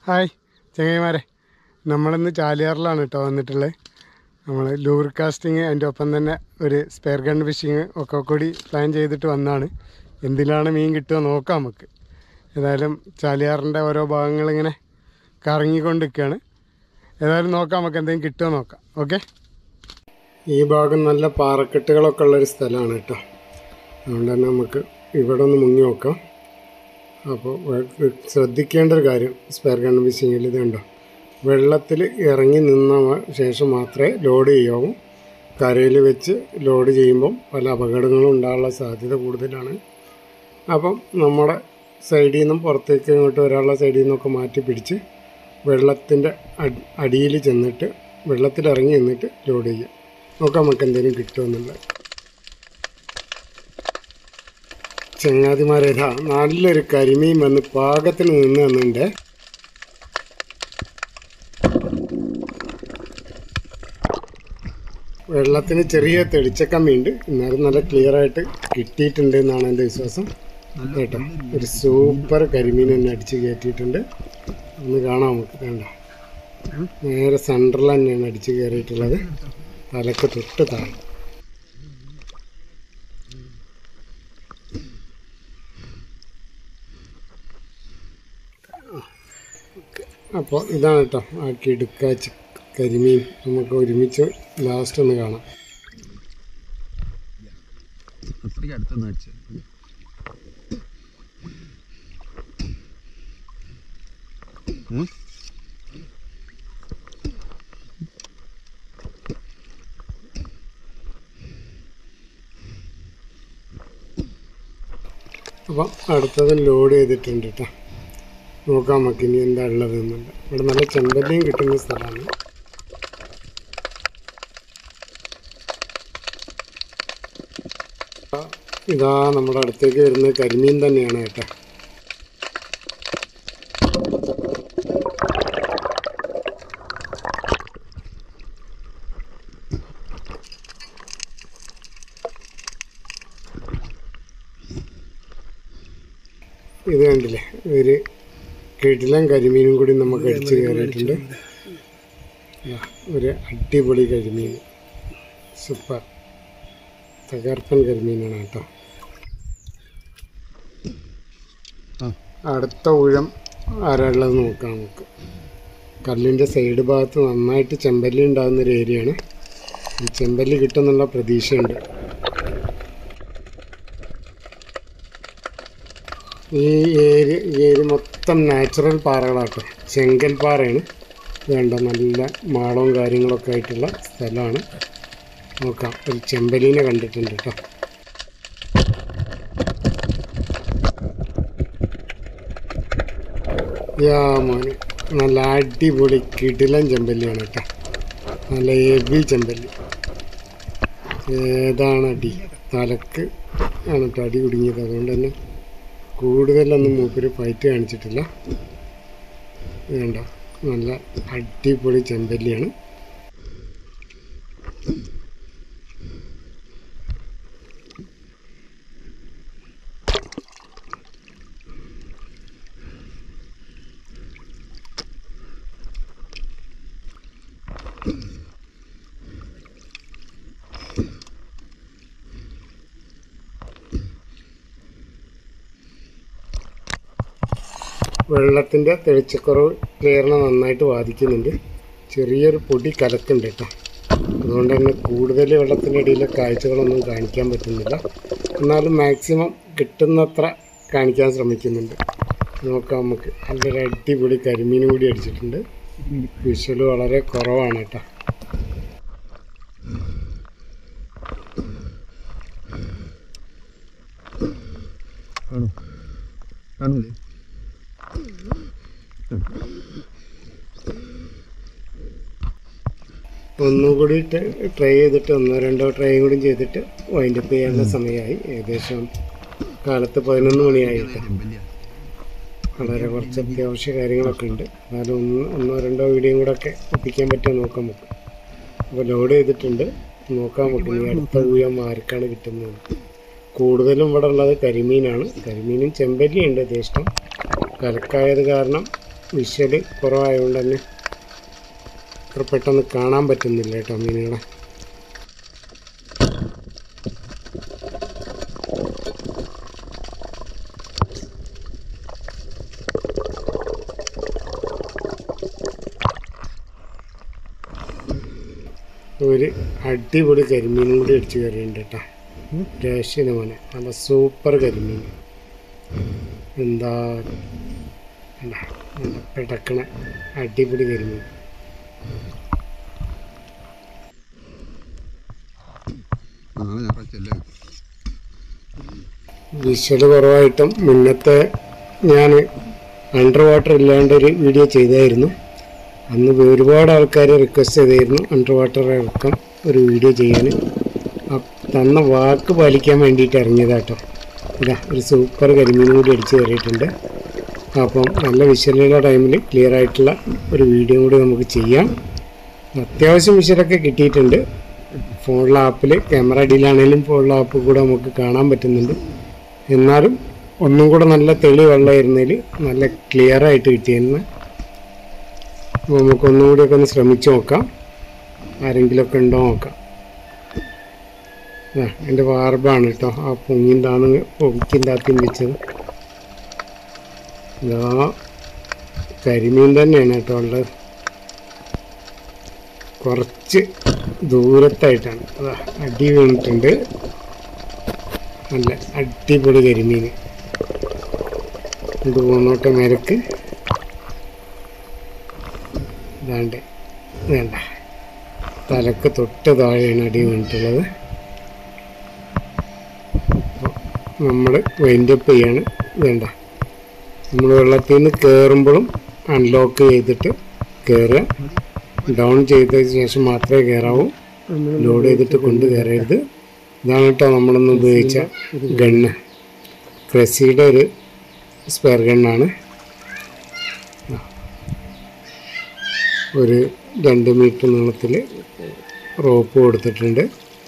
Hi ചങ്ങായിമാരെ നമ്മളിന്ന് ചാലിയാറിലാണ് കേട്ടോ വന്നിട്ടുള്ളത് നമ്മൾ ലൂർ കാസ്റ്റിങ് അതിൻ്റെ ഒപ്പം തന്നെ ഒരു സ്പെയർ ഗൺ ഫിഷിങ് ഒക്കെ കൂടി പ്ലാൻ ചെയ്തിട്ട് വന്നാണ് എന്തിലാണ് മീൻ കിട്ടുക നോക്കാം നമുക്ക് ഏതായാലും ചാലിയാറിൻ്റെ ഓരോ ഭാഗങ്ങളിങ്ങനെ കറങ്ങിക്കൊണ്ടിരിക്കുകയാണ് ഏതായാലും നോക്കാം നമുക്ക് എന്തെങ്കിലും കിട്ടുമോ നോക്കാം ഓക്കെ ഈ ഭാഗം നല്ല പാറക്കെട്ടുകളൊക്കെ ഉള്ളൊരു സ്ഥലമാണ് കേട്ടോ അതുകൊണ്ട് തന്നെ നമുക്ക് ഇവിടെ ഒന്ന് മുങ്ങി നോക്കാം അപ്പോൾ വെ- ശ്രദ്ധിക്കേണ്ട ഒരു കാര്യം സ്പെയർ ഗൺ ഫിഷിങ്ങിൽ ഇതുണ്ടോ വെള്ളത്തിൽ ഇറങ്ങി നിന്ന മ- ശേഷം മാത്രമേ ലോഡ് ചെയ്യാവൂ കരയിൽ വെച്ച് ലോഡ് ചെയ്യുമ്പം പല അപകടങ്ങളും ഉണ്ടാകാനുള്ള സാധ്യത കൂടുതലാണ് അപ്പം നമ്മുടെ സൈഡിൽ നിന്നും പുറത്തേക്ക് ഇങ്ങോട്ട് വരാനുള്ള സൈഡിൽ നിന്നൊക്കെ മാറ്റി പിടിച്ച് വെള്ളത്തിൻ്റെ അടിയിൽ ചെന്നിട്ട് വെള്ളത്തിലിറങ്ങി നിന്നിട്ട് ലോഡ് ചെയ്യുക നോക്കാം നമുക്ക് എന്തെങ്കിലും കിട്ടുമെന്നുള്ളത് ചങ്ങാതിമാരെ ഇതാ നല്ലൊരു കരിമീൻ വന്ന് പാകത്തിന് നിന്ന് വന്നിട്ടുണ്ട് വെള്ളത്തിന് ചെറിയ തെളിച്ചക്കമ്മിയുണ്ട് എന്നാലും നല്ല ക്ലിയർ ആയിട്ട് കിട്ടിയിട്ടുണ്ട് എന്നാണ് എൻ്റെ വിശ്വാസം കേട്ടോ ഒരു സൂപ്പർ കരിമീൻ തന്നെ അടിച്ച് കയറ്റിയിട്ടുണ്ട് ഒന്ന് കാണാം നമുക്ക് വേണ്ട നേരെ സെൻറ്ററിൽ തന്നെയാണ് അടിച്ച് കയറിയിട്ടുള്ളത് തലക്ക് തൊട്ട് താഴെ അപ്പോൾ ഇതാണ് കേട്ടോ ആ കിടുക്കാച്ചി കരിമീൻ നമുക്ക് ഒരുമിച്ച് ലാസ്റ്റ് ഒന്ന് കാണാം അത്രയ്ക്ക് അടുത്തൊന്ന് അടിച്ചു അപ്പം അടുത്തത് ലോഡ് ചെയ്തിട്ടുണ്ട് കേട്ടോ നോക്കാം നമുക്ക് ഇനി എന്താ ഉള്ളത് എന്നുണ്ട് ഇവിടെ നല്ല ചെമ്പല്ലിയും കിട്ടുന്ന സ്ഥലമാണ് ഇതാ നമ്മുടെ അടുത്തേക്ക് വരുന്ന കരിമീൻ തന്നെയാണ് കേട്ടോ ഇത് കണ്ടില്ലേ ഒരു കിടിലൻ കരിമീനും കൂടി നമുക്ക് അടിച്ച് കയറിയിട്ടുണ്ട് ദാ, ഒരു അടിപൊളി കരിമീൻ സൂപ്പർ തകർപ്പൻ കരിമീനാണ് കേട്ടോ ആ. അടുത്ത ഊഴം ആരാളുള്ളത് നോക്കാം നമുക്ക് കല്ലിൻ്റെ സൈഡ് ഭാഗത്ത് നന്നായിട്ട് ചെമ്പല്ലി ഉണ്ടാകുന്ന ഒരു ഏരിയയാണ് ഈ ചെമ്പല്ലി കിട്ടുമെന്നുള്ള പ്രതീക്ഷയുണ്ട് ഈ ഏരിയ ഈ ഏരിയ മൊത്തം നാച്ചുറൽ പാറകളാട്ടോ ചെങ്കൽ പാറയാണ് വേണ്ട നല്ല മാളവും കാര്യങ്ങളൊക്കെ ആയിട്ടുള്ള സ്ഥലമാണ് നോക്കാം ഒരു ചെമ്പലീനെ കണ്ടിട്ടുണ്ട് കേട്ടോ യാ മോനെ നല്ല അടിപൊളി കിടിലൻ ചെമ്പല്ലിയാണ് കേട്ടോ നല്ല ഹെവി ചെമ്പല്ലി ഏതാണ് അടി തലക്ക് ആണ് കേട്ടോ അടി കുടുങ്ങിയത് അതുകൊണ്ട് തന്നെ കൂടുതലൊന്നും മൂപ്പര് ഫൈറ്റ് കാണിച്ചിട്ടില്ല വേണ്ട നല്ല അടിപൊളി ചെമ്പല്ലിയാണ് വെള്ളത്തിൻ്റെ തെളിച്ചക്കുറവ് ക്ലിയറിനെ നന്നായിട്ട് ബാധിക്കുന്നുണ്ട് ചെറിയൊരു പൊടി കലക്കുണ്ട് കേട്ടോ അതുകൊണ്ട് തന്നെ കൂടുതൽ വെള്ളത്തിൻ്റെ ഇടയിലെ കാഴ്ചകളൊന്നും കാണിക്കാൻ പറ്റുന്നില്ല എന്നാലും മാക്സിമം കിട്ടുന്നത്ര കാണിക്കാൻ ശ്രമിക്കുന്നുണ്ട് നോക്കാം നമുക്ക് നല്ലൊരു അടിപൊളി കരിമീനും കൂടി അടിച്ചിട്ടുണ്ട് വിഷ്വൽ വളരെ കുറവാണ് കേട്ടോ കാണോ കാണൂലേ ഒന്നുകൂടി ട്രൈ ചെയ്തിട്ട് ഒന്നോ രണ്ടോ ട്രൈയും കൂടി ചെയ്തിട്ട് വൈൻഡപ്പ് ചെയ്യാനുള്ള സമയമായി ഏകദേശം കാലത്ത് പതിനൊന്ന് മണിയായി കേട്ടോ ചെമ്പല്ലിയാ വളരെ കുറച്ച് അത്യാവശ്യ കാര്യങ്ങളൊക്കെ ഉണ്ട് എന്നാലും ഒന്ന് ഒന്നോ രണ്ടോ വീഡിയോയും കൂടെ ഒക്കെ ഒപ്പിക്കാൻ പറ്റുമോ നോക്കാം നമുക്ക് അപ്പോൾ ലോഡ് ചെയ്തിട്ടുണ്ട് നോക്കാം നമുക്ക് ഇനി അടുത്ത ഊഴം ആർക്കാണ് കിട്ടുന്നത് കൂടുതലും ഇവിടെ ഉള്ളത് കരിമീനാണ് കരിമീനും ചെമ്പല്ലിയുണ്ട് യഥേഷ്ടം കലക്കായത് കാരണം വിഷ്വല് കുറവായതുകൊണ്ട് തന്നെ അത്ര പെട്ടെന്ന് കാണാൻ പറ്റുന്നില്ല കേട്ടോ മീനുകളെ ഒരു അടിപൊളി കരിമീനും കൂടി അടിച്ച് കയറിയുണ്ട് കേട്ടോ രക്ഷയില്ല മോനെ നല്ല സൂപ്പർ കരിമീൻ എന്താ കണ്ടാ? നല്ല പിടക്കണ അടിപൊളി കരിമീൻ നാളെ ഞായറാഴ്ചല്ലേ വിഷ്വല് കുറവായിട്ടും മുന്നത്തെ ഞാൻ അണ്ടർ വാട്ടർ ഇല്ലാണ്ട് ഒരു വീഡിയോ ചെയ്തായിരുന്നു അന്ന് ഒരുപാട് ആൾക്കാർ റിക്വസ്റ്റ് ചെയ്തായിരുന്നു അണ്ടർ വാട്ടർ ഇറക്കം ഒരു വീഡിയോ ചെയ്യാൻ അപ്പ് തന്ന വാക്ക് പാലിക്കാൻ വേണ്ടിയിട്ട് ഇറങ്ങിയതാട്ടോ ഇതാ ഒരു സൂപ്പർ കരിമീനും കൂടി അടിച്ച് കയറിയിട്ടുണ്ട് അപ്പം നല്ല വിഷ്വലുള്ള ടൈമിൽ ക്ലിയർ ആയിട്ടുള്ള ഒരു വീഡിയോ കൂടി നമുക്ക് ചെയ്യാം അത്യാവശ്യം വിഷ്വലൊക്കെ കിട്ടിയിട്ടുണ്ട് ഫോണിലെ ആപ്പിൽ ക്യാമറ അടിയിലാണെങ്കിലും ഫോണിലെ ആപ്പ് കൂടെ നമുക്ക് കാണാൻ പറ്റുന്നുണ്ട് എന്നാലും ഒന്നും കൂടെ നല്ല തെളി വെള്ളമായിരുന്നതിൽ നല്ല ക്ലിയർ ആയിട്ട് കിട്ടിയെന്ന് അപ്പോൾ നമുക്ക് ഒന്നും കൂടിയൊക്കെ ഒന്ന് ശ്രമിച്ചു നോക്കാം ആരെങ്കിലുമൊക്കെ ഉണ്ടോ നോക്കാം ആ എൻ്റെ വാർബാണ് കേട്ടോ ആ പൊങ്ങിൻ്റാണ് പൊക്കിൻ്റെ അകത്തും വെച്ചത് ഇതാ കരിമീൻ തന്നെയാണ് കേട്ടോ ഉള്ളത് കുറച്ച് ദൂരത്തായിട്ടാണ് അതാ അടി വീണിട്ടുണ്ട് നല്ല അടിപൊളി കരിമീൻ ഇത് പോന്നോട്ടെ മേലക്ക് ഇതാണ്ട് വേണ്ട തലക്ക് തൊട്ട് താഴെയാണ് അടി വീണിട്ടുള്ളത് നമ്മൾ വൈൻഡപ്പ് ചെയ്യാണ് വേണ്ട നമ്മൾ വെള്ളത്തിൽ നിന്ന് കയറുമ്പോഴും അൺലോക്ക് ചെയ്തിട്ട് കയറുക ഡൗൺ ചെയ്തതിന് ശേഷം മാത്രമേ കയറാവൂ ലോഡ് ചെയ്തിട്ട് കൊണ്ട് കയറരുത് ഇതാണ് കേട്ടോ നമ്മളൊന്ന് ഉപയോഗിച്ച ഗണ്ണ് ക്രസിയുടെ ഒരു സ്പെയർ ഗണ്ണാണ് ഒരു രണ്ട് മീറ്റർ നീളത്തിൽ റോപ്പ് കൊടുത്തിട്ടുണ്ട്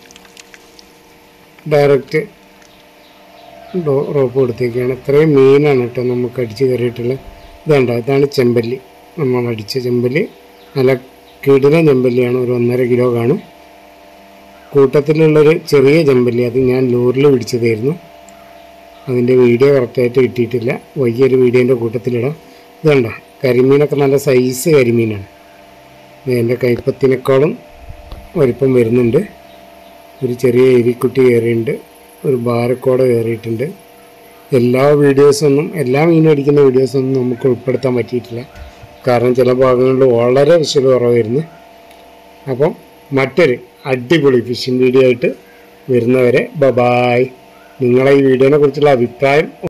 ഡയറക്റ്റ് റോപ്പ് കൊടുത്തേക്കാണ് ഇത്രയും മീനാണ് കേട്ടോ നമുക്ക് അടിച്ച് കയറിയിട്ടുള്ളത് ഇതാണ്ടോ ഇതാണ് ചെമ്പല്ലി നമ്മൾ അടിച്ച ചെമ്പല്ലി നല്ല കിടിലൻ ചെമ്പല്ലിയാണ് ഒരു ഒന്നര കിലോ കാണും കൂട്ടത്തിലുള്ളൊരു ചെറിയ ചെമ്പല്ലി അത് ഞാൻ ലൂറിൽ പിടിച്ചതായിരുന്നു അതിൻ്റെ വീഡിയോ കറക്റ്റായിട്ട് കിട്ടിയിട്ടില്ല വൈകിയൊരു വീഡിയോൻ്റെ കൂട്ടത്തിലിടാം ഇതുണ്ട കരിമീനൊക്കെ നല്ല സൈസ് കരിമീനാണ് ഇത് എൻ്റെ കൈപ്പത്തിനേക്കാളും വലിപ്പം വരുന്നുണ്ട് ഒരു ചെറിയ എരിക്കുട്ടി കയറിയിട്ടുണ്ട് ഒരു ബാരക്കോട കയറിയിട്ടുണ്ട് എല്ലാ വീഡിയോസൊന്നും എല്ലാ മീനും അടിക്കുന്ന വീഡിയോസൊന്നും നമുക്ക് ഉൾപ്പെടുത്താൻ പറ്റിയിട്ടില്ല കാരണം ചില ഭാഗങ്ങളിൽ വളരെ വിശൽ കുറവായിരുന്നു അപ്പം മറ്റൊരു അടിപൊളി ഫിഷിംഗ് വീഡിയോ ആയിട്ട് വരുന്നവരെ ബ ബായ് നിങ്ങളെ ഈ വീഡിയോനെ കുറിച്ചുള്ള അഭിപ്രായം